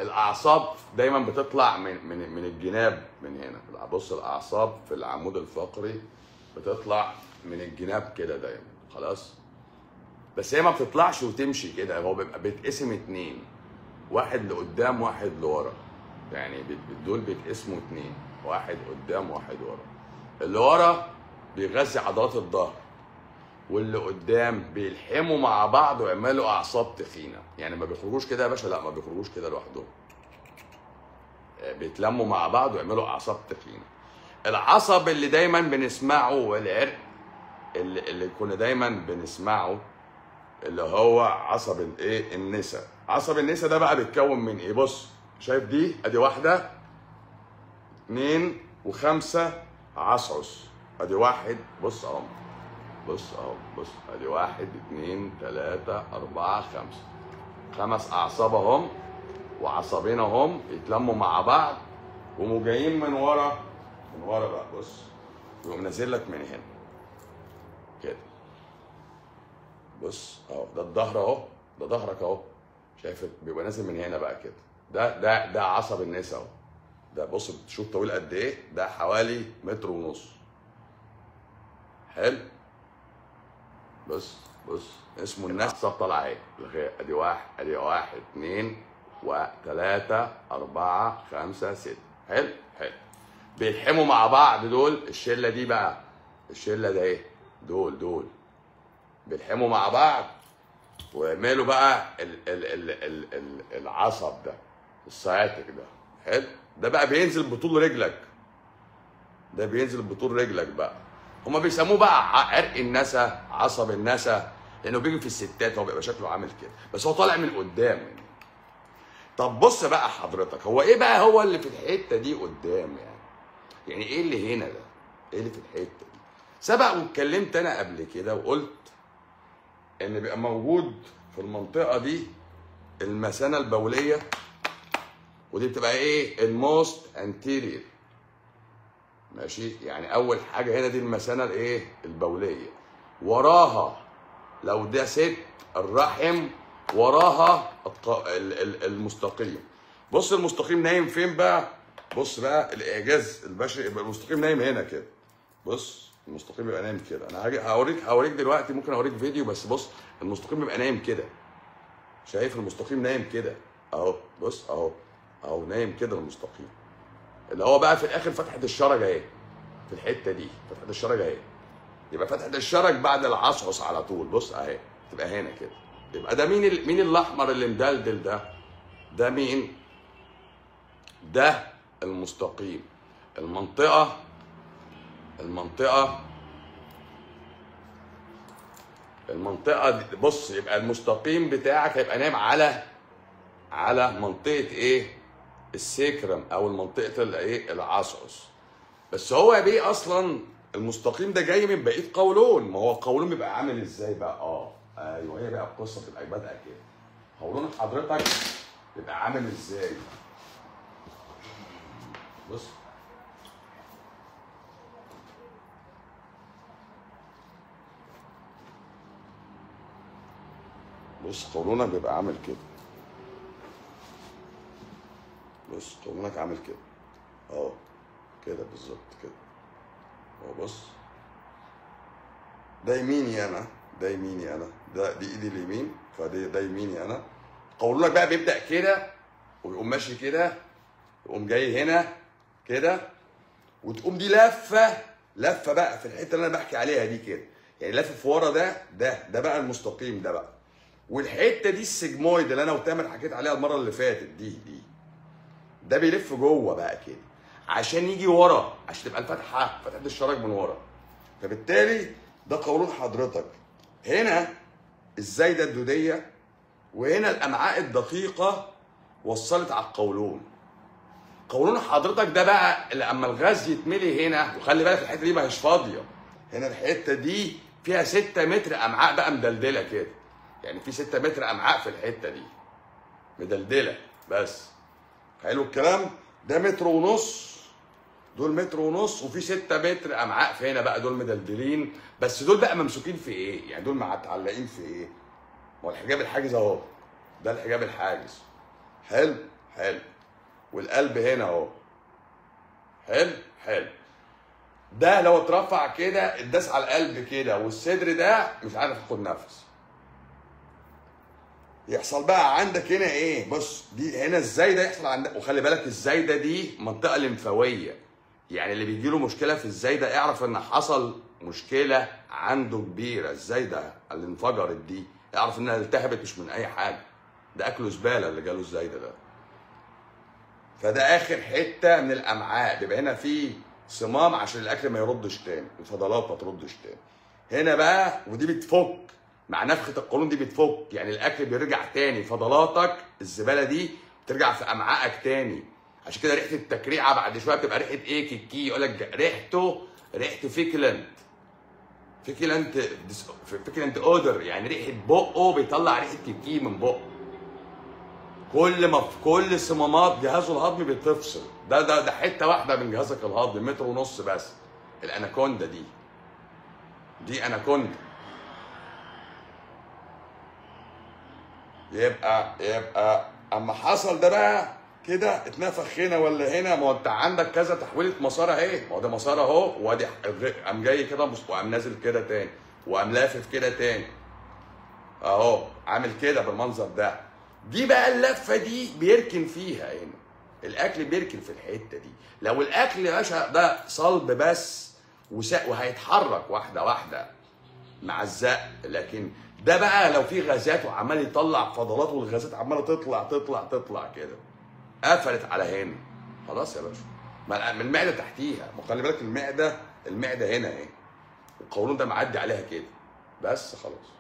الاعصاب دايما بتطلع من من من الجناب من هنا بص الاعصاب في العمود الفقري بتطلع من الجناب كده دايما خلاص بس هي ما بتطلعش وتمشي كده هو بيبقى بيتقسم اتنين واحد لقدام واحد لورا يعني بت- دول بيتقسموا اتنين واحد قدام واحد ورا اللي ورا بيغذي عضلات الظهر واللي قدام بيلحموا مع بعض ويعملوا اعصاب تخينه يعني ما بيخرجوش كده يا باشا لا ما بيخرجوش كده لوحدهم آه، بيتلموا مع بعض ويعملوا اعصاب تخينه العصب اللي دايما بنسمعه والعرق اللي, اللي كنا دايما بنسمعه اللي هو عصب الايه النسا عصب النسا ده بقى بيتكون من ايه بص شايف دي ادي واحده اتنين وخمسه عصعص ادي واحد بص اهو بص اهو بص ادي واحد اتنين تلاته اربعه خمسه خمس اعصاب اهم وعصبين اهم يتلموا مع بعض وقوموا جايين من ورا من ورا بقى بص يقوم نازل لك من هنا كده بص اهو ده الظهر اهو ده ظهرك اهو شايف بيبقى نازل من هنا بقى كده ده ده ده عصب النسا اهو ده بص شوف طويل قد ايه ده حوالي متر ونص حلو بص بص اسمه الناس عصب طالعه اهي لغاية- ادي واحد ادي واحد اثنين وثلاثة أربعة خمسة ستة حلو حلو بيلحموا مع بعض دول الشلة دي بقى الشلة ده ايه دول دول بيلحموا مع بعض ويعملوا بقى ال ال ال ال ال العصب ده السciatic ده حلو ده بقى بينزل بطول رجلك ده بينزل بطول رجلك بقى هما بيسموه بقى ع- عرق النسا عصب النسا لانه بيجي في الستات هو بيبقى شكله عامل كده بس هو طالع من قدام يعني طب بص بقى حضرتك هو ايه بقى هو اللي في الحته دي قدام يعني يعني ايه اللي هنا ده ايه اللي في الحته دي سبق واتكلمت انا قبل كده وقلت ان بيبقى موجود في المنطقه دي المثانه البوليه ودي بتبقى ايه الموست انتيرير ماشي يعني اول حاجه هنا دي المثانه الايه البوليه وراها لو ده ست الرحم وراها الط- ال- ال- المستقيم بص المستقيم نايم فين بقى بص بقى الاعجاز البشري يبقى المستقيم نايم هنا كده بص المستقيم يبقى نايم كده انا هاجي هوريك هوريك دلوقتي ممكن اوريك فيديو بس بص المستقيم بيبقى نايم كده شايف المستقيم نايم كده اهو بص اهو اهو نايم كده المستقيم اللي هو بقى في الاخر فتحه الشرج اهي في الحته دي فتحه الشرج اهي يبقى فتحه الشرج بعد العصعص على طول بص اهي تبقى هنا كده يبقى ده مين ال... مين الاحمر اللي مدلدل ده ده مين ده المستقيم المنطقه المنطقه المنطقه دي بص يبقى المستقيم بتاعك هيبقى نايم على على منطقه ايه السيكرم او منطقه الايه العصعص بس هو يا بيه اصلا المستقيم ده جاي من بقيه قولون ما هو القولون بيبقى عامل ازاي بقى اه ايوه هي بقى القصه بتبقى بادئه كده قولون حضرتك بيبقى عامل ازاي بص بص قولونك بيبقى عامل كده بص قولونك عامل كده اه كده بالظبط كده اهو بص ده يميني انا ده يميني انا ده دي ايدي اليمين فده ده يميني انا قولونك بقى بيبدا كده ويقوم ماشي كده يقوم جاي هنا كده وتقوم دي لفه لفه بقى في الحته اللي انا بحكي عليها دي كده يعني لفه ورا ده ده ده بقى المستقيم ده بقى والحته دي السجمويد اللي انا وتامر حكيت عليها المره اللي فاتت دي دي ده بيلف جوه بقى كده عشان يجي ورا عشان تبقى الفتحه فتحه الشرج من ورا فبالتالي ده قولون حضرتك هنا الزايده الدوديه وهنا الامعاء الدقيقه وصلت على القولون قولون حضرتك ده بقى لما الغاز يتملي هنا وخلي بالك الحته دي ما هيش فاضيه هنا الحته دي فيها 6 متر امعاء بقى مدلدله كده يعني في 6 متر امعاء في الحته دي مدلدله بس حلو الكلام ده متر ونص دول متر ونص وفي 6 متر امعاء في هنا بقى دول مدلدلين بس دول بقى ممسوكين في ايه؟ يعني دول متعلقين في ايه؟ ما هو الحجاب الحاجز اهو ده الحجاب الحاجز حلو حلو والقلب هنا اهو حلو حلو ده لو اترفع كده اتداس على القلب كده والصدر ده مش عارف ياخد نفس يحصل بقى عندك هنا ايه بص دي هنا الزايده يحصل عندك وخلي بالك الزايده دي منطقه لمفاويه يعني اللي بيجي له مشكله في الزايده اعرف ان حصل مشكله عنده كبيره الزايده اللي انفجرت دي اعرف انها التهبت مش من اي حاجه ده اكله زباله اللي جاله الزايده ده فده اخر حته من الامعاء بيبقى هنا في صمام عشان الاكل ما يردش تاني الفضلات ما تردش تاني هنا بقى ودي بتفك مع نفخه القولون دي بتفك يعني الاكل بيرجع تاني فضلاتك الزباله دي بترجع في امعائك تاني عشان كده ريحه التكريعه بعد شويه بتبقى ريحه ايه كيكي يقول لك ريحته ريحه فيكلنت فيكلنت فيكلنت اودر يعني ريحه بقه بيطلع ريحه كيكي من بقه كل ما في كل صمامات جهازه الهضمي بتفصل ده ده ده حته واحده من جهازك الهضمي متر ونص بس الاناكوندا دي دي اناكوندا يبقى يبقى اما حصل ده بقى كده اتنفخ هنا ولا هنا ما هو انت عندك كذا تحويله مسار اهي ما هو ده مسار اهو وادي قام جاي كده مس- وقام نازل كده تاني وقام لافف كده تاني اهو عامل كده بالمنظر ده دي بقى اللفه دي بيركن فيها هنا الاكل بيركن في الحته دي لو الاكل يا باشا ده صلب بس وسا- وهيتحرك واحده واحده مع الزق لكن ده بقى لو في غازات وعمال يطلع فضلات والغازات عماله تطلع تطلع تطلع كده قفلت على هنا خلاص يا باشا ما- من المعده تحتيها ما خلي بالك المعده المعده هنا اهي والقولون ده معدي عليها كده بس خلاص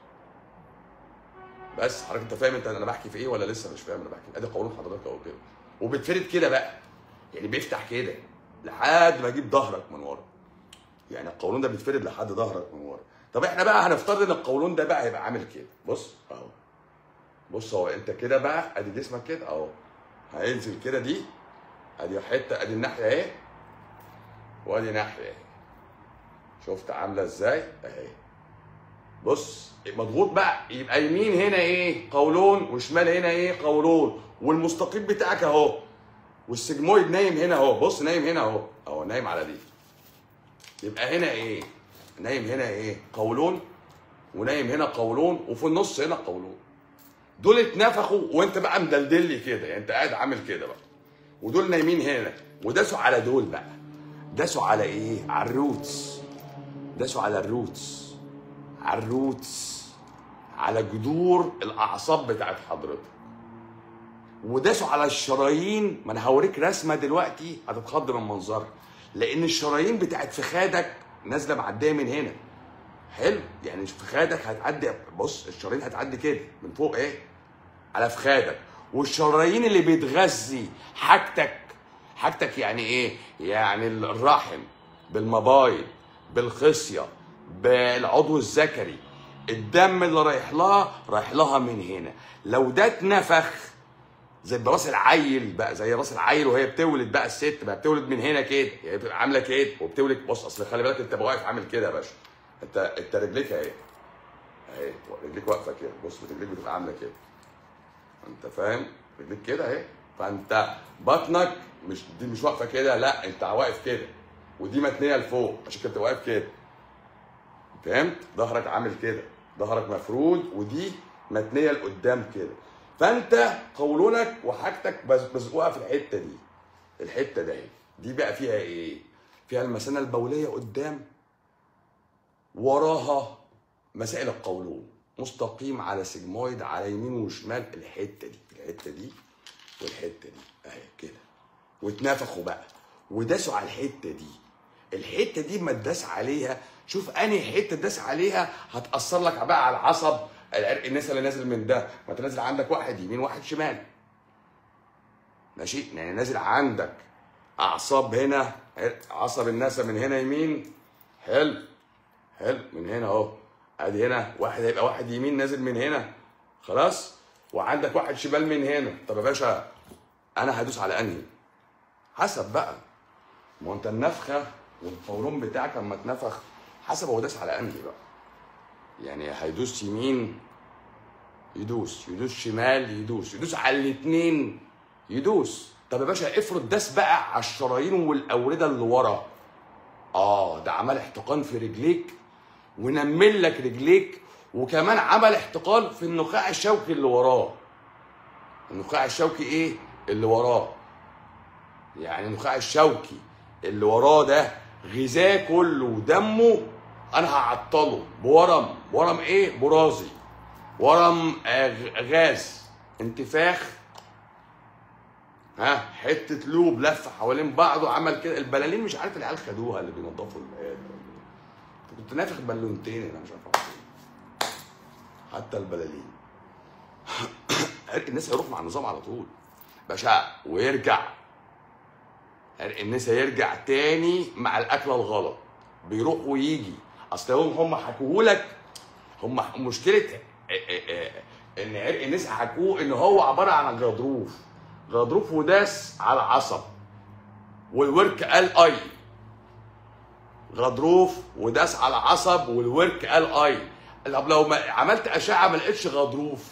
بس حضرتك انت فاهم انت انا بحكي في ايه ولا لسه مش فاهم انا بحكي ادي قولون حضرتك اهو كده وبتفرد كده بقى يعني بيفتح كده لحد ما يجيب ظهرك من ورا يعني القولون ده بيتفرد لحد ظهرك من ورا طب احنا بقى هنفترض ان القولون ده بقى هيبقى عامل كده بص اهو بص اهو انت كده بقى ادي جسمك كده اهو هينزل كده دي ادي حته ادي الناحيه اهي وادي ناحيه اهي شفت عامله ازاي اهي بص مضغوط بقى يبقى يمين هنا ايه قولون وشمال هنا ايه قولون والمستقيم بتاعك اهو والسجمويد نايم هنا اهو بص نايم هنا اهو اهو نايم على دي يبقى هنا ايه نايم هنا ايه قولون ونايم هنا قولون وفي النص هنا قولون دول اتنفخوا وانت بقى مدلدل لي كده يعني انت قاعد عامل كده بقى ودول نايمين هنا وداسوا على دول بقى داسوا على ايه على الروتس داسوا على الروتس على الروتس على جذور الاعصاب بتاعت حضرتك وداسوا على الشرايين ما انا هوريك رسمه دلوقتي هتتخض من منظرها لان الشرايين بتاعت فخادك نازله معديه من هنا حلو يعني فخادك هتعدي بص الشرايين هتعدي كده من فوق ايه على فخادك والشرايين اللي بتغذي حاجتك حاجتك يعني ايه يعني الرحم بالمبايض بالخصيه بالعضو الذكري الدم اللي رايح لها رايح لها من هنا لو ده اتنفخ زي براس العيل بقى زي راس العيل وهي بتولد بقى الست بقى بتولد من هنا كده يعني بتبقى عامله كده وبتولد بص اصل خلي بالك انت بقى واقف عامل كده يا باشا انت انت رجليك اهي اهي رجليك واقفه كده بص رجليك بتبقى عامله كده انت فاهم رجليك كده اهي فانت بطنك مش دي مش واقفه كده لا انت واقف كده ودي متنيه لفوق عشان كده بتبقى واقف كده فهمت ظهرك عامل كده ظهرك مفرود ودي متنيه لقدام كده فانت قولونك وحاجتك بس مزقوقه في الحته دي الحته دي دي بقى فيها ايه فيها المثانه البوليه قدام وراها مسائل القولون مستقيم على سجمويد على يمين وشمال الحته دي الحته دي والحته دي اهي كده واتنفخوا بقى وداسوا على الحته دي الحته دي ما تداس عليها شوف انهي حته تداس عليها هتاثر لك بقى على العصب العرق النسا اللي نازل من ده ما انت نازل عندك واحد يمين واحد شمال ماشي يعني نازل عندك اعصاب هنا عصب النسا من هنا يمين حلو حلو من هنا اهو ادي هنا واحد هيبقى واحد يمين نازل من هنا خلاص وعندك واحد شمال من هنا طب يا باشا انا هدوس على انهي حسب بقى ما هو انت النفخه والقولون بتاعك لما اتنفخ حسب هو داس على انهي بقى يعني هيدوس يمين يدوس يدوس شمال يدوس يدوس على الاثنين يدوس طب يا باشا افرض داس بقى على الشرايين والاورده اللي ورا اه ده عمل احتقان في رجليك ونمل لك رجليك وكمان عمل احتقان في النخاع الشوكي اللي وراه النخاع الشوكي ايه اللي وراه يعني النخاع الشوكي اللي وراه ده غذاه كله ودمه انا هعطله بورم ورم ايه برازي ورم آه، غاز انتفاخ ها حته لوب لف حوالين بعضه عمل كده البلالين مش عارف العيال خدوها اللي بينضفوا العيال كنت نافخ بالونتين انا مش عارف أعمل إيه. حتى البلالين عرق الناس هيروح مع النظام على طول باشا ويرجع عرق الناس هيرجع تاني مع الاكله الغلط بيروح ويجي اصل هم هم حكوهولك هم مشكله ا- ا- ا- ان عرق الناس حكوه ان هو عباره عن غضروف غضروف وداس على عصب والورك قال اي غضروف وداس على عصب والورك قال اي طب لو ما عملت اشعه ما لقيتش غضروف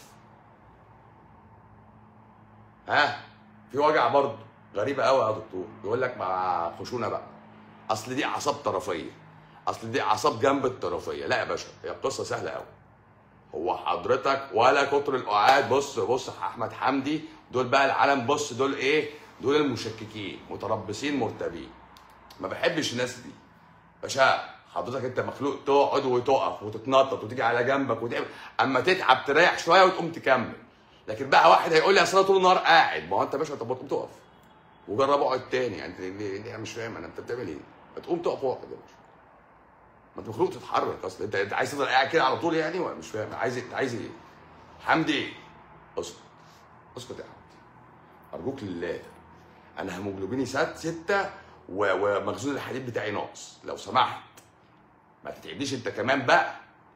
ها في وجع برضه غريبه قوي يا دكتور يقول لك مع خشونه بقى اصل دي اعصاب طرفيه اصل دي اعصاب جنب الطرفيه لا يا باشا هي القصه سهله قوي هو حضرتك ولا كتر القعاد بص بص يا احمد حمدي دول بقى العالم بص دول ايه دول المشككين متربصين مرتبين ما بحبش الناس دي باشا حضرتك انت مخلوق تقعد وتقف وتتنطط وتيجي على جنبك وتعمل اما تتعب تريح شويه وتقوم تكمل لكن بقى واحد هيقول لي اصل انا طول النهار قاعد ما هو انت يا باشا طب ما تقوم تقف وجرب اقعد تاني يعني انت ليه- ليه- انا مش فاهم انا انت بتعمل ايه؟ ما تقوم تقف واقعد يا باشا ما انت مخلوق تتحرك اصلا انت انت عايز تفضل قاعد كده على طول يعني ولا مش فاهم عايز انت عايز ايه؟ حمدي اسكت اسكت يا حمدي ارجوك لله انا هيموجلوبيني سات ستة و- ومخزون الحديد بتاعي ناقص لو سمحت ما تتعبنيش انت كمان بقى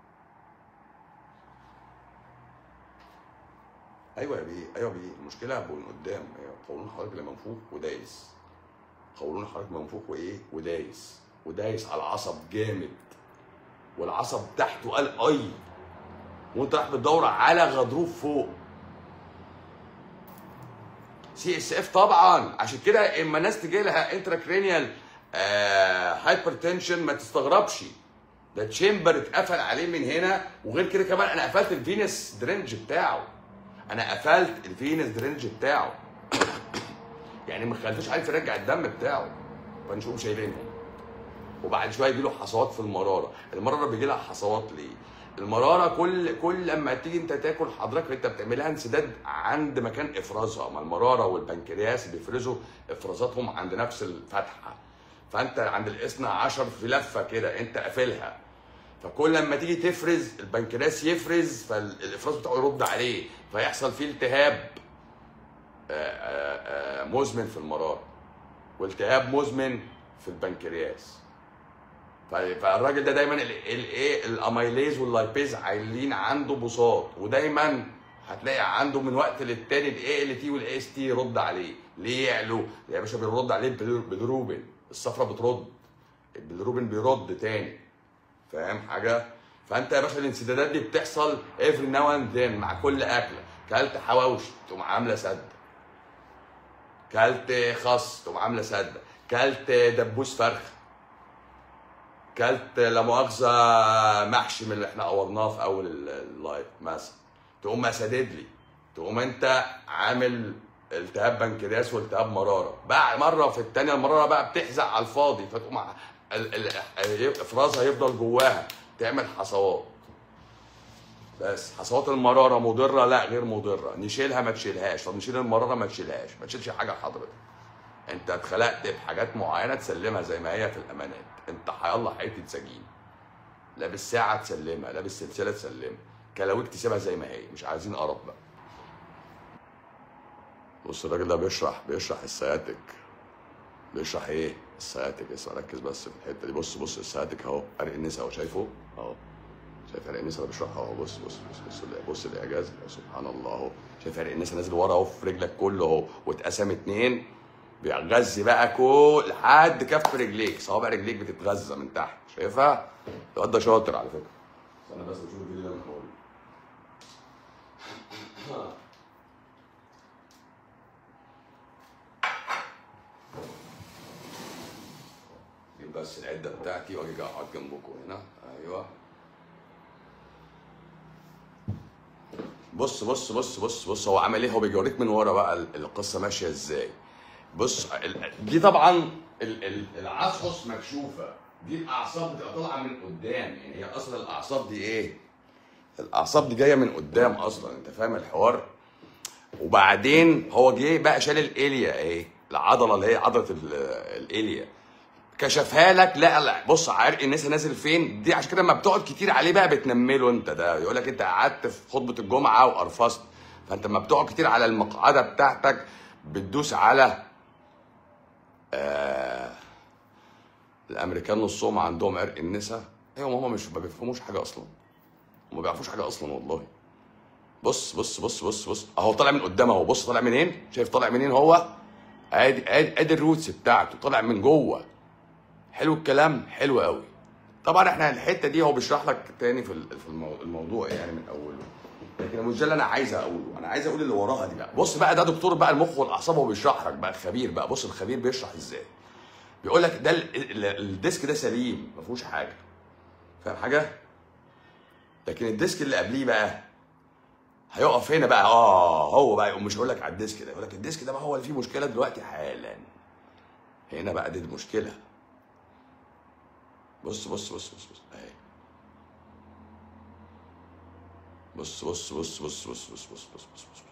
ايوه يا بيه ايوه يا بيه المشكله من قدام أيوة. قولون حضرتك اللي منفوخ ودايس قولون حضرتك منفوخ وايه ودايس ودايس على العصب جامد والعصب تحته قال اي وانت رايح بتدور على غضروف فوق سي اس اف طبعا عشان كده اما الناس تجي لها انتراكرينيال هايبر تنشن ما تستغربش ده تشامبر اتقفل عليه من هنا وغير كده كمان انا قفلت الفينس درينج بتاعه انا قفلت الفينس درينج بتاعه يعني ما خليتوش عارف يرجع الدم بتاعه فنشوف شايلينه وبعد شويه يجي له حصوات في المراره المراره بيجي لها حصوات ليه المراره كل كل لما تيجي انت تاكل حضرتك انت بتعملها انسداد عند مكان افرازها ما المراره والبنكرياس بيفرزوا افرازاتهم عند نفس الفتحه فانت عند الاثنى عشر في لفه كده انت قافلها فكل لما تيجي تفرز البنكرياس يفرز فالافراز بتاعه يرد عليه فيحصل فيه التهاب آه، آه، آه، مزمن في المراره والتهاب مزمن في البنكرياس ف- فالراجل ده دايما الايه الاميليز واللايبيز عايلين عنده بساط ودايما هتلاقي عنده من وقت للتاني الاي ال تي والاي اس تي يرد عليه ليه يعلو يا باشا بيرد عليه بالر- بالروبين الصفرة بترد البيلروبين بيرد تاني فاهم حاجه فانت يا باشا الانسدادات دي بتحصل افري ناو اند ذن مع كل اكله كلت حواوشي تقوم عامله سده كلت خس تقوم عامله سده كلت دبوس فرخ كلت لا مؤاخذه محشي من اللي احنا قورناه في اول ال- اللايف مثلا تقوم سادد لي تقوم انت عامل التهاب بنكرياس والتهاب مراره بقى مره في الثانيه المراره بقى بتحزق على الفاضي فتقوم ع- ال- ال- افرازها يفضل جواها تعمل حصوات بس حصوات المراره مضره لا غير مضره نشيلها ما تشيلهاش طب نشيل المراره ما تشيلهاش ما تشيلش حاجه حضرتك انت اتخلقت بحاجات معينه تسلمها زي ما هي في الامانات انت حيالله حته سجين لابس ساعه تسلمها لابس سلسله تسلمها كلاويك تسيبها زي ما هي مش عايزين قرف بقى بص الراجل ده بيشرح بيشرح السياتيك بيشرح ايه السياتيك اسمع ركز بس في الحته دي بص بص السياتيك اهو عرق النسا اهو شايفه اهو شايف عرق النسا اللي بيشرحها اهو بص بص بص بص بص الاعجاز سبحان الله اهو شايف عرق النسا نازل ورا اهو في رجلك كله اهو واتقسم اتنين بيغذي بقى كل لحد كف رجليك صوابع رجليك بتتغذى من تحت شايفها؟ الواد ده شاطر على فكره استنى بس بشوف الفيديو ده من اول بس العده بتاعتي واجي اقعد جنبكم هنا ايوه بص بص بص بص بص هو عمل ايه هو بيوريك من ورا بقى ال- القصه ماشيه ازاي بص ال- دي طبعا ال- ال- العصعص مكشوفه دي الاعصاب بتبقى طالعه من قدام يعني هي اصلا الاعصاب دي ايه الاعصاب دي جايه من قدام اصلا انت فاهم الحوار وبعدين هو جه بقى شال الاليا ايه العضله اللي هي عضله ال- الاليا كشفها لك لا لا بص عرق الناس نازل فين دي عشان كده لما بتقعد كتير عليه بقى بتنمله انت ده يقول لك انت قعدت في خطبه الجمعه وقرفصت فانت لما بتقعد كتير على المقعده بتاعتك بتدوس على آه الامريكان نصهم عندهم عرق النسا ايوه هم مش ما بيفهموش حاجه اصلا ما بيعرفوش حاجه اصلا والله بص بص بص بص بص اهو طالع من قدام اهو بص طالع منين شايف طالع منين هو ادي ادي ادي الروتس بتاعته طالع من جوه حلو الكلام حلو قوي طبعا احنا الحته دي هو بيشرح لك تاني في ال- في المو- الموضوع يعني من اوله لكن مش ده اللي انا عايز اقوله انا عايز اقول اللي وراها دي بقى بص بقى ده دكتور بقى المخ والاعصاب هو بيشرح لك بقى خبير بقى بص الخبير بيشرح ازاي بيقول لك ده ال- ال- الديسك ده سليم ما فيهوش حاجه فاهم حاجه لكن الديسك اللي قبليه بقى هيقف هنا بقى اه هو بقى يقوم مش هيقول لك على الديسك ده يقول لك الديسك ده بقى هو اللي فيه مشكله دلوقتي حالا هنا بقى دي المشكله بص بص بص بص بص اهي بص بص بص بص بص بص بص بص بص بص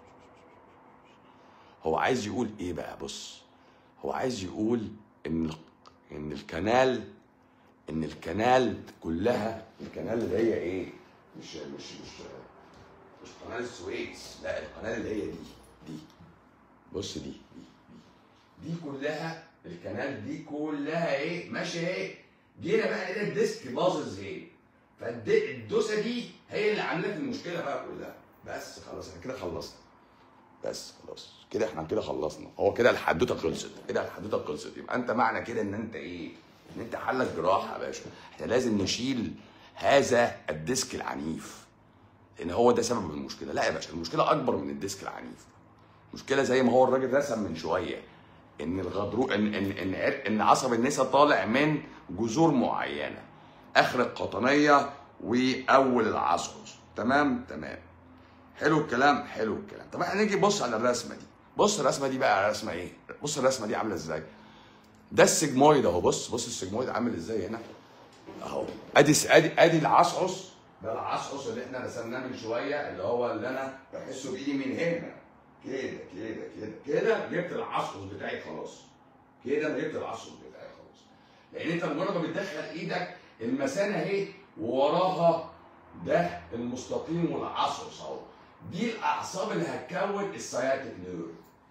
هو عايز يقول ايه بقى بص هو عايز يقول ان ال- ان الكنال ان الكنال كلها الكنال اللي هي ايه مش مش مش مش قناه السويس لا القناه اللي هي دي دي بص دي دي دي دي كلها الكنال دي كلها ايه ماشيه ايه جينا بقى لقينا الديسك باظظ ايه فالدوسه دي هي اللي عامله لك المشكله بقى كلها بس خلاص احنا كده خلصنا بس خلاص كده احنا كده خلصنا هو كده الحدوته خلصت كده الحدوته خلصت يبقى انت معنى كده ان انت ايه ان انت حلك جراحه يا باشا احنا لازم نشيل هذا الديسك العنيف لان هو ده سبب المشكله لا يا باشا المشكله اكبر من الديسك العنيف المشكله زي ما هو الراجل رسم من شويه ان الغضروف ان ان ان, عرق- إن عصب النسا طالع من جذور معينه اخر القطنيه واول العصعص تمام تمام حلو الكلام حلو الكلام طب احنا نيجي بص على الرسمه دي بص الرسمه دي بقى رسمه ايه بص الرسمه دي عامله ازاي ده السجمويد اهو بص بص السجمويد عامل ازاي هنا اهو ادي ادي ادي العصعص ده العصعص اللي احنا رسمناه من شويه اللي هو اللي انا بحسه بايدي من هنا كده كده كده كده جبت العصعص بتاعي خلاص كده انا جبت العصعص بتاعي خلاص لان انت مجرد ما بتدخل ايدك المثانه اهي ووراها ده المستقيم والعصعص اهو دي الاعصاب اللي هتكون السياتيك نيرف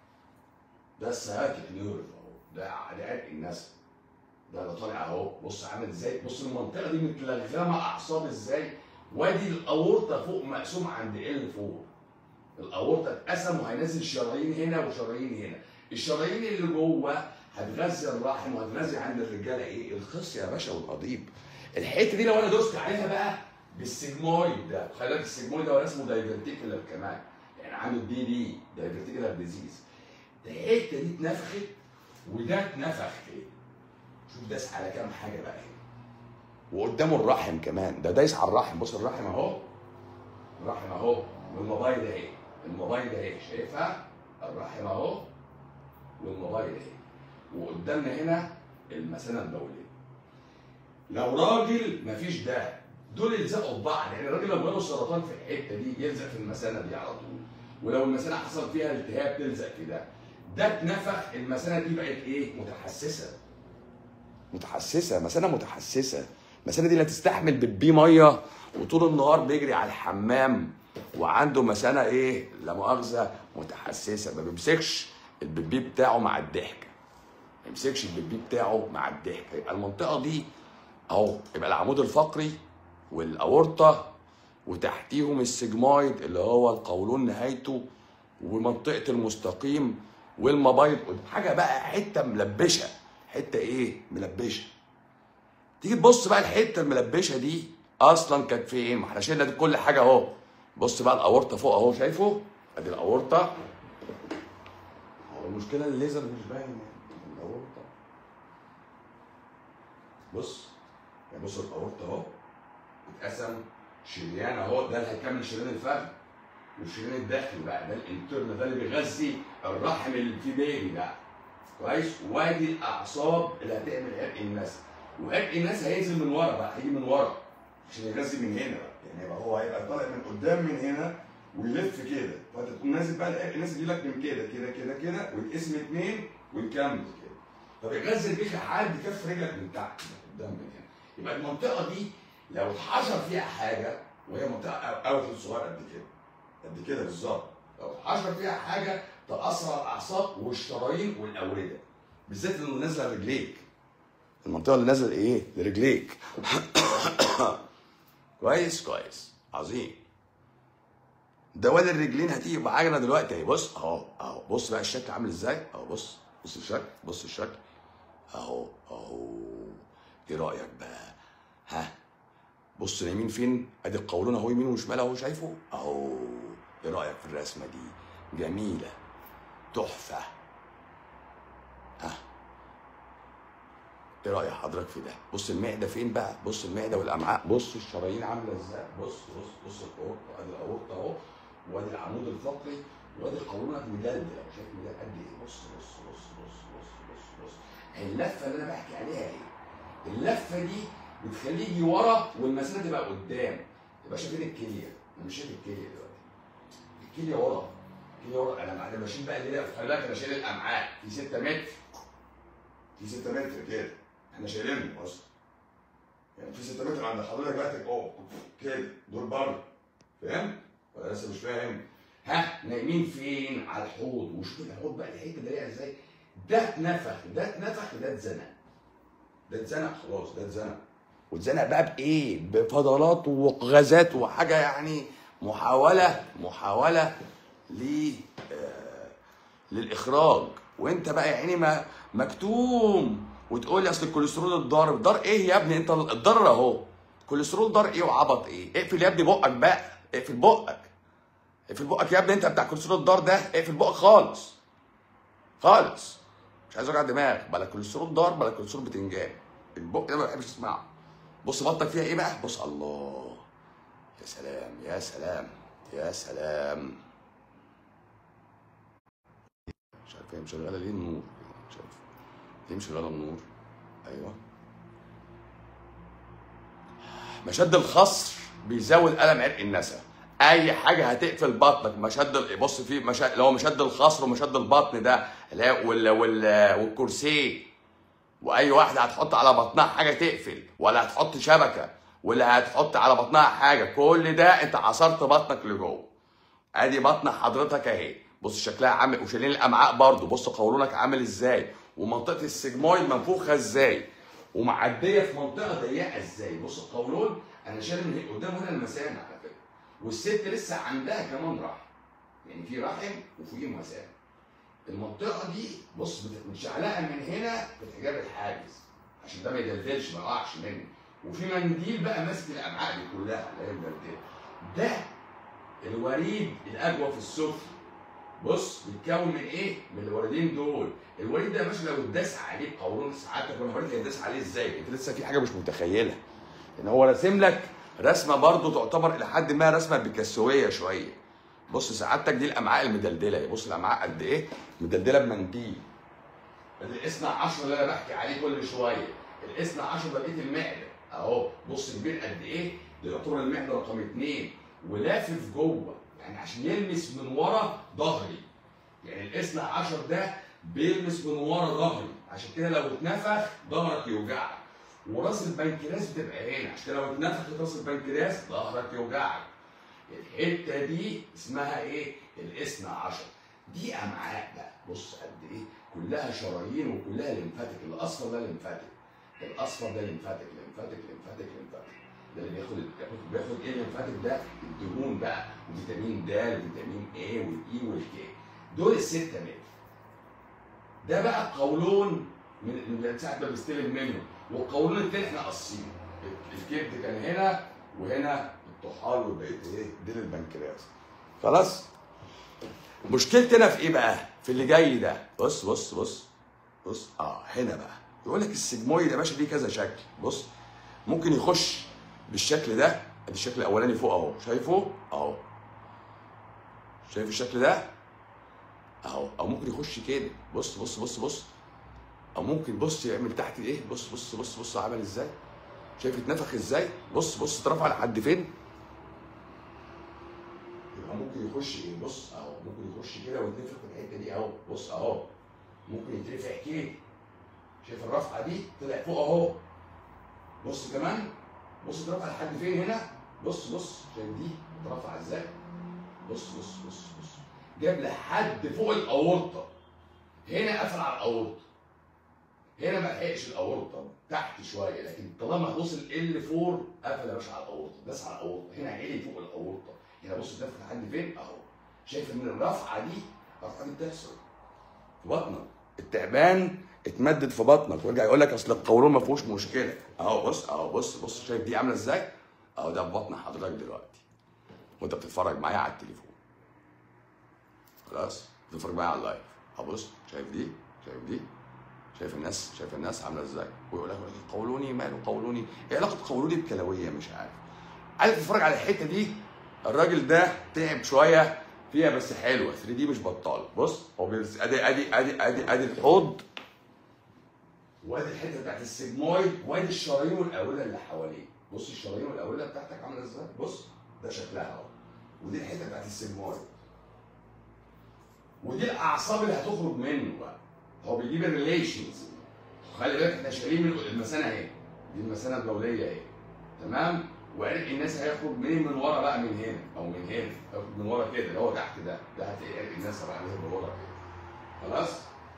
ده السياتيك نيرف اهو ده ده عرق النسل ده اللي طالع اهو بص عامل ازاي بص المنطقه دي متلغمه اعصاب ازاي وادي الاورطه فوق مقسوم عند ال فوق الاورطه اتقسم وهينزل شرايين هنا وشرايين هنا الشرايين اللي جوه هتغذي الرحم وهتغذي عند الرجاله ايه الخصيه يا باشا والقضيب الحته دي لو انا دوست عليها بقى بالسجمويد ده خلي بالك السجمويد ده هو اسمه دايفرتيكولار كمان يعني عنده دي دي دايفرتيكولار ديزيز الحته دي اتنفخت وده اتنفخ كده شوف داس على كام حاجه بقى هنا وقدامه الرحم كمان ده دايس على الرحم بص الرحم اهو الرحم اهو والموبايل اهي الموبايل اهي شايفها الرحم اهو والموبايل اهي وقدامنا هنا المثانه البوليه لو راجل مفيش ده دول يلزقوا في بعض يعني الراجل لو جاله سرطان في الحته دي يلزق في المثانه دي على طول ولو المثانه حصل فيها التهاب تلزق في ده ده اتنفخ المثانه دي بقت ايه متحسسه متحسسه مثانه متحسسه المثانه دي لا تستحمل بتبي ميه وطول النهار بيجري على الحمام وعنده مثانه ايه لا مؤاخذه متحسسه ما بيمسكش البيبي بتاعه مع الضحكه ما يمسكش البيبي بتاعه مع الضحكه يبقى المنطقه دي اهو يبقى العمود الفقري والاورطه وتحتيهم السجمايد اللي هو القولون نهايته ومنطقه المستقيم والمبايض حاجه بقى حته ملبشه حته ايه ملبشه تيجي تبص بقى الحته الملبشه دي اصلا كانت فين ما احنا شلنا دي كل حاجه اهو بص بقى الاورطه فوق اهو شايفه ادي الاورطه هو المشكله الليزر مش باين يعني. الاورطه بص يعني بص الاورطه اهو اتقسم شريان اهو ده اللي هيكمل شريان الفخذ والشريان الداخلي بقى ده الانترن ده اللي بيغذي الرحم اللي فيه بيبي ده كويس وادي الاعصاب اللي هتعمل عرق النسل وعرق النسل هينزل من ورا بقى هيجي من ورا عشان يغذي من هنا بقى يعني يبقى هو هيبقى طالع من قدام من هنا ويلف كده فانت تقوم نازل بقى العرق النسل يجي لك من كده كده كده كده ويتقسم اتنين ويكمل كده فبيغذي البيك لحد كف رجلك من تحت من قدام من هنا يبقى المنطقه دي لو اتحشر فيها حاجه وهي منطقه اوت صغير قد كده قد كده بالظبط لو اتحشر فيها حاجه تاثر على الاعصاب والشرايين والاورده بالذات اللي نازله رجليك المنطقه اللي نازله ايه لرجليك كويس كويس عظيم دوال الرجلين هتيجي بعجله دلوقتي اهي بص اهو اهو بص بقى الشكل عامل ازاي اهو بص بص الشكل بص الشكل اهو اهو ايه رايك بقى ها بص اليمين فين ادي القولون اهو يمين وشمال اهو شايفه اهو ايه رايك في الرسمه دي جميله تحفه ها ايه راي حضرتك في ده بص المعده فين بقى بص المعده والامعاء بص الشرايين عامله ازاي بص بص بص الاورطه ادي الاورطه اهو وادي العمود الفقري وادي قولونك مدلدل لو شايف مدلدل قد ايه بص بص بص بص بص بص بص اللفه اللي انا بحكي عليها ايه اللفه دي بتخليه يجي ورا والمثانه تبقى قدام يبقى شايفين الكليه انا مش شايف الكليه دلوقتي الكليه ورا الكليه ورا انا انا بشيل بقى اللي خلي بالك انا شايل الامعاء في 6 متر في 6 متر كده احنا شايلينهم اصلا يعني في 6 متر عند حضرتك دلوقتي اه كده دول بره فاهم؟ ولا لسه مش فاهم؟ ها نايمين فين؟ على الحوض وشوف الحوض بقى الحته ضيقه ازاي؟ ده اتنفخ ده اتنفخ ده اتزنق ده اتزنق خلاص ده اتزنق واتزنق بقى بايه؟ بفضلات وغازات وحاجه يعني محاوله محاوله ل آه، للاخراج وانت بقى يا عيني ما مكتوم وتقول لي اصل الكوليسترول الضار ضار ايه يا ابني انت الضر اهو كوليسترول ضار ايه وعبط ايه اقفل يا ابني بقك بقى اقفل بقك اقفل بقك يا ابني انت بتاع كوليسترول الضار ده اقفل بقك خالص خالص مش عايز اوجع دماغ بلا كوليسترول ضار بلا كوليسترول بتنجان البق ده ما بحبش اسمعه بص بطك فيها ايه بقى بص الله يا سلام يا سلام يا سلام مش عارف هي مشغله ليه النور مش عارف ليه مشغله النور ايوه مشد الخصر بيزود الم عرق النسا اي حاجه هتقفل بطنك مشد ال- بص في مشد اللي هو مشد الخصر ومشد البطن ده اللي هي وال... وال... والكرسي واي واحده هتحط على بطنها حاجه تقفل ولا هتحط شبكه ولا هتحط على بطنها حاجه كل ده انت عصرت بطنك لجوه ادي بطن حضرتك اهي بص شكلها عامل وشايلين الامعاء برضو بص قولونك عامل ازاي ومنطقه السجمويد منفوخه ازاي ومعديه في منطقه ضيقه ازاي بص القولون انا شايل من هنا- قدام هنا المثانه على فكره والست لسه عندها كمان رحم يعني في رحم وفي مثانه المنطقه دي بص بت- متشعلقه من هنا في حجاب الحاجز عشان ده ما يدلدلش ما يقعش مني وفي منديل بقى ماسك الامعاء دي كلها اللي هي المدلدله ده الوريد الاجوف السفلي بص بيتكون من ايه؟ من الوردين دول، الوريد ده يا باشا لو اتداس عليه قولون ساعتك وانا هوريك هيتداس عليه ازاي، انت لسه في حاجه مش متخيلها. ان هو راسم لك رسمه برضو تعتبر الى حد ما رسمه بيكاسويه شويه. بص سعادتك دي الامعاء المدلدله، بص الامعاء قد ايه؟ مدلدله بمنديل. الاثنى عشر اللي انا بحكي عليه كل شويه، الاثنى عشر ده بقيه المعده، اهو بص كبير قد ايه؟ ده يعتبر المعده رقم اثنين ولافف جوه يعني عشان يلمس من ورا ظهري يعني الاثنى عشر ده بيلمس من ورا ظهري عشان كده لو اتنفخ ظهرك يوجعك وراس البنكرياس بتبقى هنا عشان كده لو اتنفخت راس البنكرياس ظهرك يوجعك الحته دي اسمها ايه؟ الاثنى عشر دي امعاء بقى بص قد ايه كلها شرايين وكلها ليمفاتيك الاصفر ده ليمفاتيك الاصفر ده ليمفاتيك ليمفاتيك ليمفاتيك ليمفاتيك ده اللي بياخد بياخد بياخد ايه الليمفاتيك ده الدهون بقى وفيتامين د وفيتامين اي والاي والكي دول الستة متر ده بقى قولون من من ساعه ما بيستلم منه والقولون التاني احنا قاصينه الكبد كان هنا وهنا الطحال وبقيت ايه ديل البنكرياس خلاص مشكلتنا في ايه بقى في اللي جاي ده بص بص بص بص اه هنا بقى يقول لك السجمويد يا باشا ليه كذا شكل بص ممكن يخش بالشكل ده ادي الشكل الاولاني فوق اهو شايفه اهو شايف الشكل ده اهو او ممكن يخش كده بص بص بص بص او ممكن بص يعمل تحت ايه بص بص بص بص عمل ازاي شايف اتنفخ ازاي بص بص اترفع لحد فين يبقى ممكن يخش ايه بص اهو ممكن يخش كده ويتنفخ في الحته دي اهو بص اهو ممكن يترفع كده شايف الرفعه دي طلع فوق اهو بص كمان بص اترفع لحد فين هنا بص بص شايف دي اترفع ازاي بص بص بص بص جاب لحد فوق الاورطه هنا قفل على الاورطه هنا ما لحقش الاورطه تحت شويه لكن طالما وصل ال 4 قفل يا باشا على الاورطه داس على الاورطه هنا عالي فوق الاورطه هنا بص الدفع لحد فين اهو شايف ان الرفعه دي الرفعه دي بتحصل في بطنك التعبان اتمدد في بطنك ويرجع يقول لك اصل القولون ما فيهوش مشكله اهو بص اهو بص بص شايف دي عامله ازاي اهو ده في بطن حضرتك دلوقتي وانت بتتفرج معايا على التليفون خلاص بتتفرج معايا على اللايف اهو بص شايف دي شايف دي شايف الناس شايف الناس عامله ازاي ويقول لك قولوني ماله قولوني ايه علاقه قولوني بكلويه مش عارف عايز تتفرج على الحته دي الراجل ده تعب شويه فيها بس حلوه 3 دي مش بطاله بص هو بيرس- ادي ادي ادي ادي ادي الحوض وادي الحته بتاعت السجمويد وادي الشرايين والاوله اللي حواليه بص الشرايين والاوله بتاعتك عامله ازاي بص ده شكلها اهو ودي الحته بتاعت السجمويد ودي الاعصاب اللي هتخرج منه بقى هو بيجيب الريليشنز خلي بالك احنا شايلين من المثانه اهي دي المثانه البوليه اهي تمام وعرق الناس هيخرج منين من ورا بقى من هنا او من هنا هيخرج من ورا كده اللي هو تحت ده ده هتلاقي عرق الناس بقى نازل من ورا كده خلاص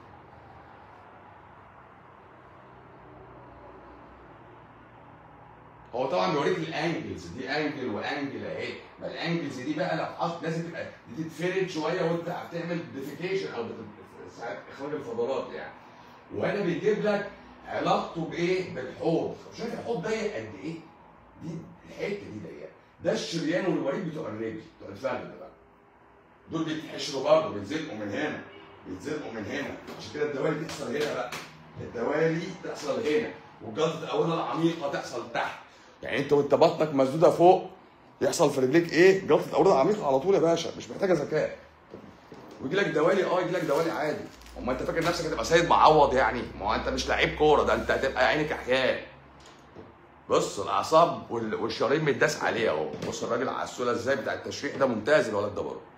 هو طبعا بيوريك الانجلز دي انجل وانجل اهي ما الانجلز دي بقى لو حط لازم تبقى دي تتفرد شويه وانت بتعمل ديفيكيشن او بت- ساعات اخراج الفضلات يعني وهنا بيجيب لك علاقته بايه؟ بالحوض شايف الحوض ضيق قد ايه؟ دي الحته دي ضيقه ده الشريان والوريد بتوع الرجل بتوع الفخذ بقى دول بيتحشروا برضه بيتزنقوا من هنا بيتزنقوا من هنا عشان كده الدوالي تحصل هنا بقى الدوالي تحصل هنا وجلطه الاولى العميقه تحصل تحت يعني انت وانت بطنك مسدوده فوق يحصل في رجليك ايه؟ جلطه اورده عميقه على طول يا باشا مش محتاجه ذكاء ويجي لك دوالي اه يجي لك دوالي عادي امال انت فاكر نفسك هتبقى سيد معوض يعني ما هو انت مش لعيب كوره ده انت هتبقى عينك احياء بص الاعصاب وال- والشرايين متداس عليه اهو بص الراجل عسوله ازاي بتاع التشريح ده ممتاز الولد ده برضه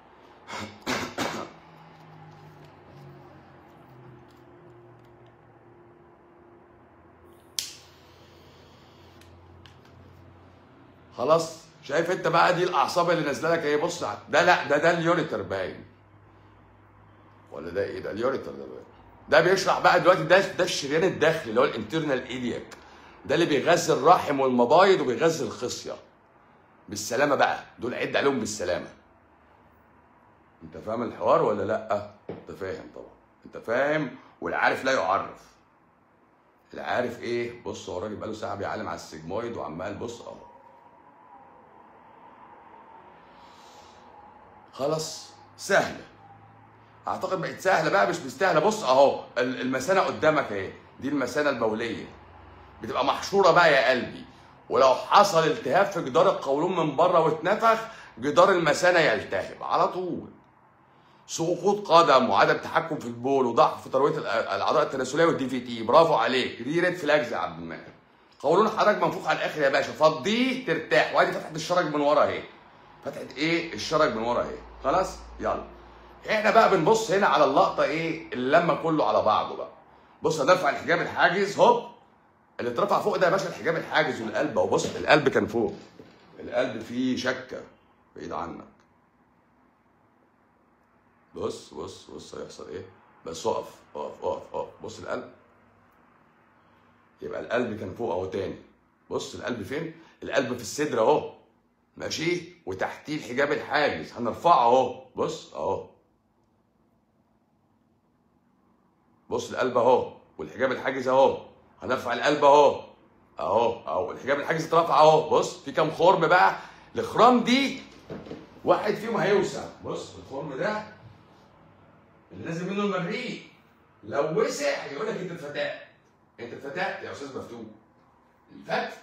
خلاص شايف انت بقى دي الاعصاب اللي نازله لك ايه بص ع- ده لا ده ده اليوريتر باين ولا ده ايه ده اليوريتر ده باين ده بيشرح بقى دلوقتي ده ده الشريان الداخلي اللي هو الانترنال ايلياك ده اللي بيغذي الرحم والمبايض وبيغذي الخصيه بالسلامه بقى دول عد عليهم بالسلامه انت فاهم الحوار ولا لا انت فاهم طبعا انت فاهم والعارف لا يعرف العارف ايه بص هو الراجل بقاله ساعه بيعلم على السجمويد وعمال بص اهو خلاص سهله اعتقد بقت سهله بقى مش مستاهله بص اهو ال- المثانه قدامك اهي دي المثانه البوليه بتبقى محشوره بقى يا قلبي ولو حصل التهاب في جدار القولون من بره واتنفخ جدار المثانه يلتهب على طول سقوط قدم وعدم تحكم في البول وضعف في ترويه الأ- الاعضاء التناسليه والدي في تي برافو عليك دي ريد فلاجز يا عبد المنعم قولون حضرتك منفوخ على الاخر يا باشا فضيه ترتاح وادي فتحه الشرج من ورا اهي فتحه ايه الشرج من ورا اهي خلاص يلا احنا بقى بنبص هنا على اللقطه ايه اللمه كله على بعضه بقى بص هنرفع الحجاب الحاجز هوب اللي اترفع فوق ده يا باشا الحجاب الحاجز والقلب اهو بص القلب كان فوق القلب فيه شكه بعيد عنك بص بص بص هيحصل ايه بس اقف اقف اقف اقف بص القلب يبقى القلب كان فوق اهو تاني بص القلب فين القلب في الصدر اهو ماشي وتحتيه الحجاب الحاجز هنرفعه اهو بص اهو بص القلب اهو والحجاب الحاجز اهو هنرفع القلب اهو اهو اهو الحجاب الحاجز اترفع اهو بص في كام خرم بقى الخرام دي واحد فيهم هيوسع بص الخرم ده اللي نازل منه المريء لو وسع يقول لك انت اتفتحت انت اتفتقت يا استاذ مفتوح الفتح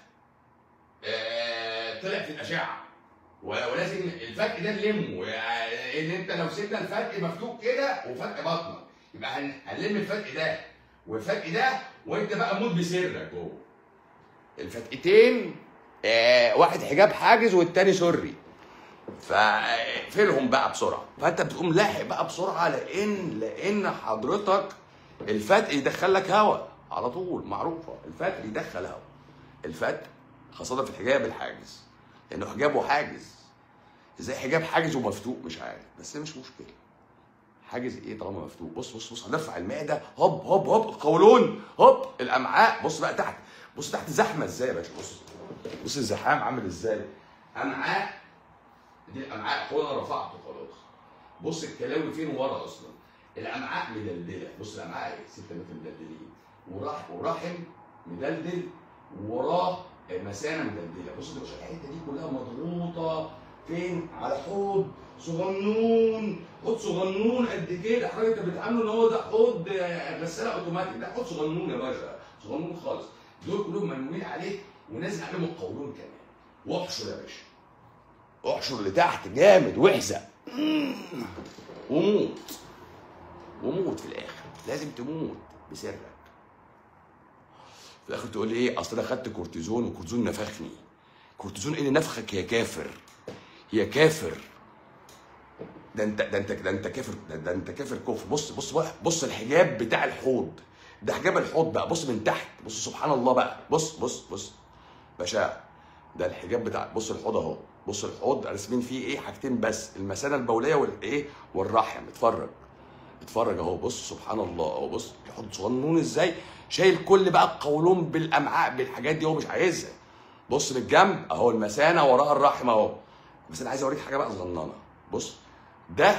آه، طلع في الاشعه و- ولازم الفتح ده نلمه يعني ان انت لو سيبنا الفتح مفتوح كده وفتح بطنك يبقى هن- هنلم الفتح ده والفتح ده وانت بقى موت بسرك جوه الفتقتين آه واحد حجاب حاجز والتاني سري فاقفلهم بقى بسرعه فانت بتقوم لاحق بقى بسرعه لان لان حضرتك الفتق يدخل لك هواء على طول معروفه الفتق يدخل هواء الفتق خاصه في الحجاب الحاجز لانه حجابه حاجز ازاي حجاب حاجز ومفتوح مش عارف بس مش مشكله حاجز ايه طالما مفتوح بص بص بص هنرفع المعده هوب هوب هوب القولون هوب الامعاء بص بقى تحت بص تحت زحمه ازاي يا باشا بص بص الزحام عامل ازاي امعاء دي الامعاء هو انا رفعته خلاص بص الكلاوي فين ورا اصلا الامعاء مدلدله بص الامعاء ايه 6 متر مدلدلين وراح ورحم مدلدل وراه مثانه مدلدله بص يا باشا الحته دي كلها مضغوطه فين على حوض صغنون حوض صغنون قد كده حضرتك انت بتعامله ان هو ده حوض آه، غساله اوتوماتيك ده حوض صغنون يا باشا صغنون خالص دول كلهم منوين عليه ونازل عليهم القولون كمان واحشر يا باشا احشر لتحت جامد واحزق وموت وموت في الاخر لازم تموت بسرك في الاخر تقول لي ايه اصل انا خدت كورتيزون والكورتيزون نفخني كورتيزون ايه اللي نفخك يا كافر يا كافر ده انت ده انت ده انت كافر ده, ده انت كافر كفر بص بص بقى بص الحجاب بتاع الحوض ده حجاب الحوض بقى بص من تحت بص سبحان الله بقى بص بص بص باشا ده الحجاب بتاع بص الحوض اهو بص الحوض راسمين فيه ايه حاجتين بس المثانه البوليه والايه والرحم اتفرج اتفرج اهو بص سبحان الله اهو بص الحوض صغنون ازاي شايل كل بقى القولون بالامعاء بالحاجات دي هو مش عايزها بص بالجنب اهو المثانه وراها الرحم اهو بس انا عايز اوريك حاجه بقى صغننه بص ده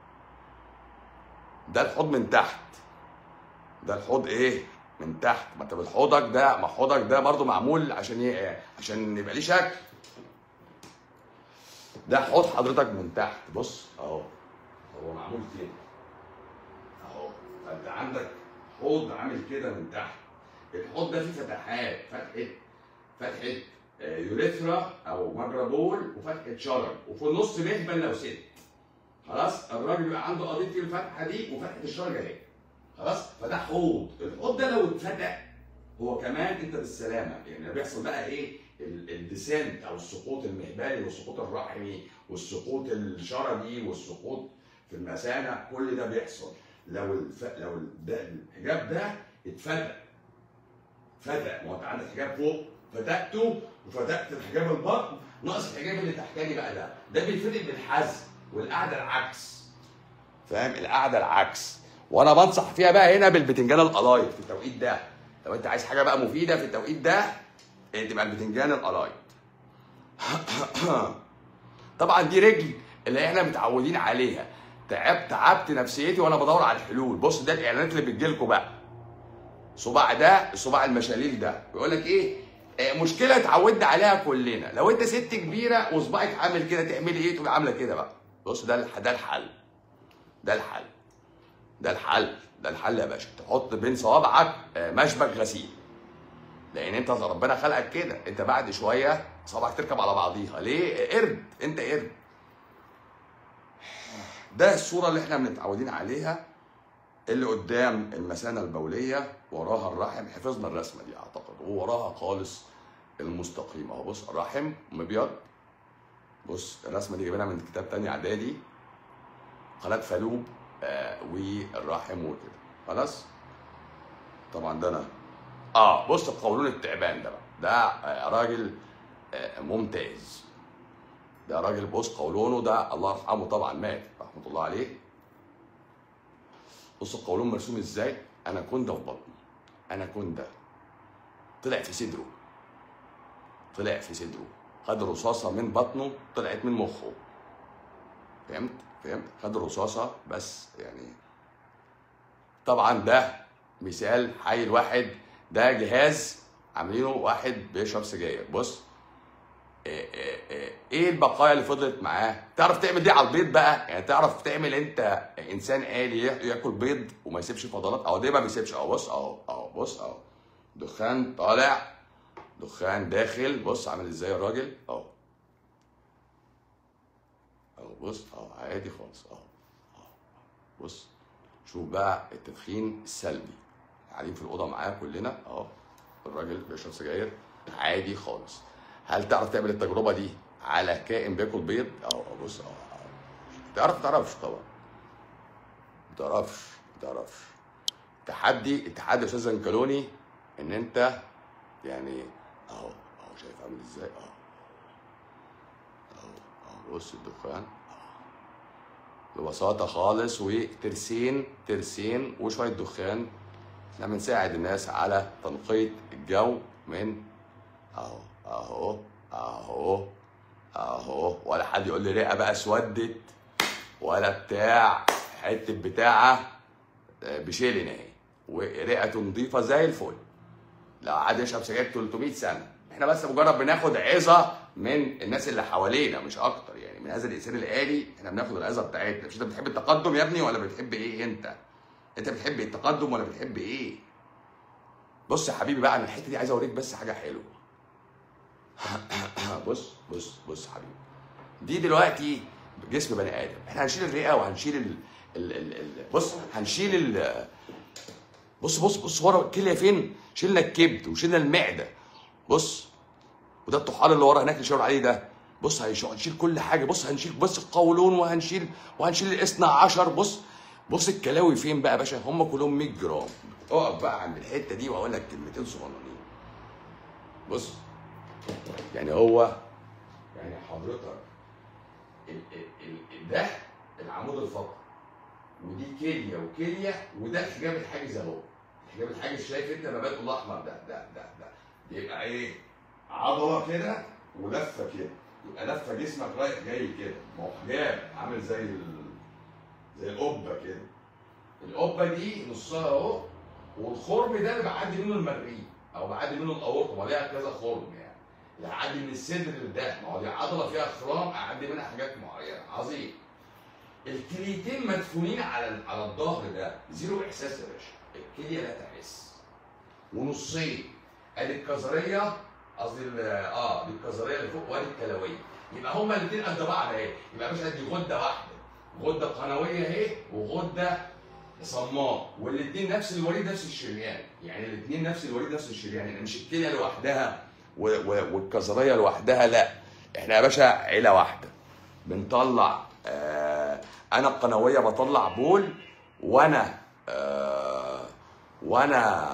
ده الحوض من تحت ده الحوض ايه من تحت ما انت بالحوضك ده ما حوضك ده برضو معمول عشان ي... عشان يبقى ليه شكل ده حوض حضرتك من تحت بص اهو هو معمول كده اهو فانت عندك حوض عامل كده من تحت الحوض ده فيه فتحات فتحه فتحه آه، يوريثرا او مجرى بول وفتحه شرج وفي النص مهبل لو ست خلاص الراجل بيبقى عنده قضيه الفتحه دي وفتحه الشرج اهي خلاص فده حوض الحوض ده لو اتفتح هو كمان انت بالسلامه يعني بيحصل بقى ايه ال- الديسنت او السقوط المهبلي والسقوط الرحمي والسقوط الشرجي والسقوط في المثانه كل ده بيحصل لو الف... لو ال- ده الحجاب ده اتفتح فتح ما هو انت عندك حجاب فوق فتحته وفتحت الحجاب البطن ناقص الحجاب اللي تحتاني بقى ده ده بيتفتح بالحزم والقعده العكس فاهم القعده العكس وانا بنصح فيها بقى هنا بالبتنجان القلايط في التوقيت ده لو انت عايز حاجه بقى مفيده في التوقيت ده إيه، تبقى البتنجان القلايط طبعا دي رجل اللي احنا متعودين عليها تعبت تعبت نفسيتي وانا بدور على الحلول بص ده الاعلانات اللي بتجيلكوا بقى صباع ده صباع المشاليل ده بيقول لك ايه آه، مشكله اتعودنا عليها كلنا لو انت ست كبيره وصباعك عامل كده تعملي ايه تبقى عامله كده بقى بص ده الح- ده الحل ده الحل ده الحل ده الحل يا باشا تحط بين صوابعك آه، مشبك غسيل لان انت ربنا خلقك كده انت بعد شويه صوابعك تركب على بعضيها ليه قرد انت قرد ده الصوره اللي احنا متعودين عليها اللي قدام المثانه البوليه وراها الرحم حفظنا الرسمه دي اعتقد ووراها خالص المستقيم اهو بص الرحم مبيض بص الرسمه دي جايبينها من كتاب تاني اعدادي قناه فالوب آه والرحم وكده خلاص طبعا ده انا اه بص قولون التعبان ده بقى ده آه راجل آه ممتاز ده راجل بص قولونه ده الله يرحمه طبعا مات رحمه الله عليه بص القولون مرسوم ازاي انا كندا في بطني انا كندا طلع في صدره طلع في صدره خد رصاصه من بطنه طلعت من مخه فهمت فهمت خد رصاصه بس يعني طبعا ده مثال حي الواحد ده جهاز عاملينه واحد بيشرب سجاير بص إيه, إيه, إيه, ايه البقايا اللي فضلت معاه تعرف تعمل دي على البيض بقى يعني تعرف تعمل انت انسان آلي يا- ياكل بيض وما يسيبش فضلات اهو ده ما بيسيبش اهو بص اهو اهو بص اهو دخان طالع دخان داخل بص عامل ازاي الراجل اهو اهو بص اهو عادي خالص اهو اهو بص شوف بقى التدخين السلبي قاعدين في الاوضه معاه كلنا اهو الراجل بيشرب سجاير عادي خالص هل تعرف تعمل التجربه دي على كائن بياكل بيض اهو أهو بص اهو أهو. تعرف تعرفش طبعا ما تعرفش ما تعرفش تحدي التحدي يا استاذ زنكلوني ان انت يعني اهو اهو شايف عامل ازاي اهو اهو اهو بص الدخان ببساطة خالص وترسين ترسين وشوية دخان احنا بنساعد الناس على تنقية الجو من اهو اهو اهو اهو ولا حد يقول لي رئة بقى اسودت ولا بتاع حتة بتاعة آه، بشيلن اهي ورئته نظيفة زي الفل لو قعد يشرب سجاير 300 سنه احنا بس مجرد بناخد عظه من الناس اللي حوالينا مش اكتر يعني من هذا الانسان الالي احنا بناخد العظه بتاعتنا مش انت بتحب التقدم يا ابني ولا بتحب ايه انت انت بتحب التقدم ولا بتحب ايه بص يا حبيبي بقى انا الحته دي عايز اوريك بس حاجه حلوه بص بص بص يا حبيبي دي دلوقتي جسم بني ادم احنا هنشيل الرئه وهنشيل ال... ال... ال... ال... بص هنشيل ال... بص بص بص ورا الكليه فين؟ شلنا الكبد وشلنا المعده بص وده الطحال اللي ورا هناك اللي شاور عليه ده بص هيش- هنشيل كل حاجه بص هنشيل بص القولون وهنشيل وهنشيل الاثنى عشر بص بص الكلاوي فين بقى يا باشا هم كلهم 100 جرام اقف بقى عند الحته دي واقول لك كلمتين صغننين بص يعني هو يعني حضرتك ال ال ال ده العمود الفقري ودي كليه وكليه وده الحجاب الحاجز اهو الحجاب الحاجز شايف انت النبات الاحمر ده ده ده ده بيبقى ايه عضله كده ولفه كده يبقى لفه جسمك رايح جاي كده ما هو حجاب عامل زي ال... زي القبه كده القبه دي نصها اهو والخرم ده اللي بعدي منه المريء او بعدي منه الاورطه ما ليها كذا خرم يعني اللي هعدي من الصدر لده ما هو دي عضله فيها خرام اعدي منها حاجات معينه عظيم الكليتين مدفونين على على الظهر ده زيرو احساس يا باشا الكليه لا تحس ونصين ادي الكظريه قصدي ال- اه دي الكظريه اللي فوق وادي الكلويه يبقى هما الاثنين قد بعض اهي يبقى يا باشا دي غده واحده غده قنويه اهي وغده صماء والاثنين نفس الوريد نفس الشريان يعني الاثنين نفس الوريد نفس الشريان يعني مش الكليه لوحدها و- و- والكظريه لوحدها لا احنا يا باشا عيله واحده بنطلع آه انا القنويه بطلع بول وانا آه وانا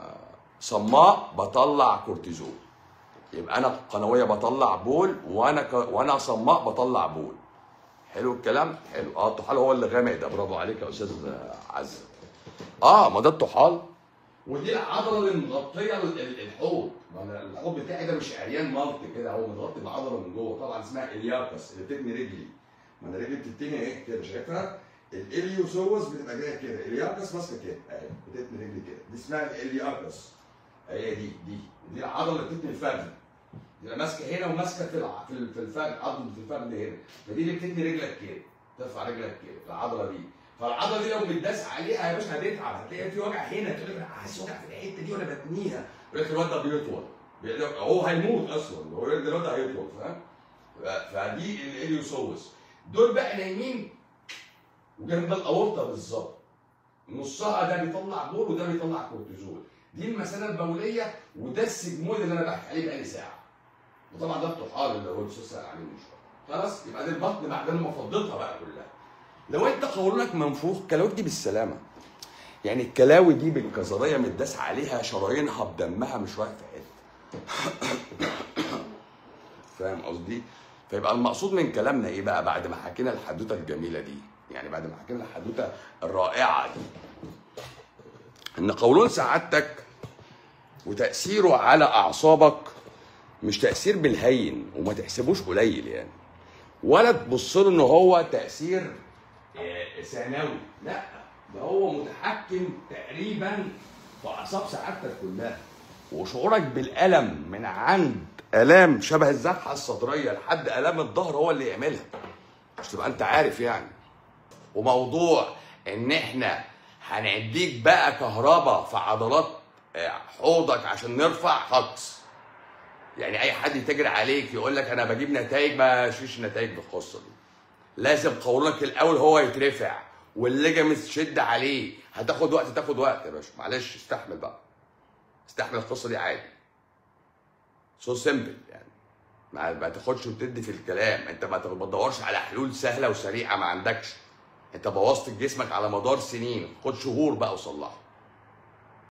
صماء بطلع كورتيزول يبقى انا قنويه بطلع بول وانا ك... وانا صماء بطلع بول حلو الكلام حلو اه الطحال هو اللي غامق ده برافو عليك يا استاذ عزه اه ما ده الطحال ودي العضله اللي مغطيه ال- ال- الحوض ما أنا الحوض بتاعي ده مش عريان ملط كده هو متغطي بعضله من جوه طبعا اسمها الياكس اللي بتبني رجلي ما انا رجلي بتتني ايه كده شايفها الاليوسوس بتبقى جايه كده الياكس ماسكه كده اهي بتتني رجلي كده دي اسمها الالياكس هي دي دي دي العضله اللي بتتني الفخذ دي ماسكه هنا وماسكه في الع... في ال- في الفخذ عضله الفخذ هنا فدي اللي بتتني رجلك كده ترفع رجلك كده العضله دي فالعضله دي لو متداس عليها يا باشا هتتعب هتلاقي في وجع هنا تقول لك انا حاسس وجع في الحته دي وانا بتنيها يقول لك الواد ده بيطول بيقول لك هو هيموت اصلا هو يقول لك الواد ده هيطول فاهم ف- فدي الاليوسوس دول بقى نايمين وجنب الاورطه بالظبط نصها ده بيطلع بول وده بيطلع كورتيزول دي المثانه البوليه وده السجمود اللي انا بحكي عليه بقالي ساعه وطبعا ده الطحال اللي هو الاستاذ سال عليه من شويه خلاص يبقى دي البطن بعد ما فضيتها بقى كلها لو انت قولونك منفوخ كلاوي دي بالسلامه يعني الكلاوي دي بالكظريه متداس عليها شرايينها بدمها مش رايح في حته فاهم قصدي؟ فيبقى المقصود من كلامنا ايه بقى بعد ما حكينا الحدوته الجميله دي يعني بعد ما حكينا الحدوته الرائعه دي ان قولون سعادتك وتاثيره على اعصابك مش تاثير بالهين وما تحسبوش قليل يعني ولا تبص له ان هو تاثير آه، ثانوي لا ده هو متحكم تقريبا في اعصاب سعادتك كلها وشعورك بالالم من عند الام شبه الذبحه الصدريه لحد الام الظهر هو اللي يعملها مش تبقى انت عارف يعني وموضوع ان احنا هنديك بقى كهرباء في عضلات آه، حوضك عشان نرفع هكس يعني اي حد يتاجر عليك يقول لك انا بجيب نتائج ما فيش نتائج بالقصه دي لازم قولونك الاول هو يترفع والليجامنت تشد عليه هتاخد وقت تاخد وقت يا باشا معلش استحمل بقى استحمل القصه دي عادي سو سيمبل يعني ما, ما تاخدش وتدي في الكلام انت ما ما تدورش على حلول سهله وسريعه ما عندكش انت بوظت جسمك على مدار سنين خد شهور بقى وصلحه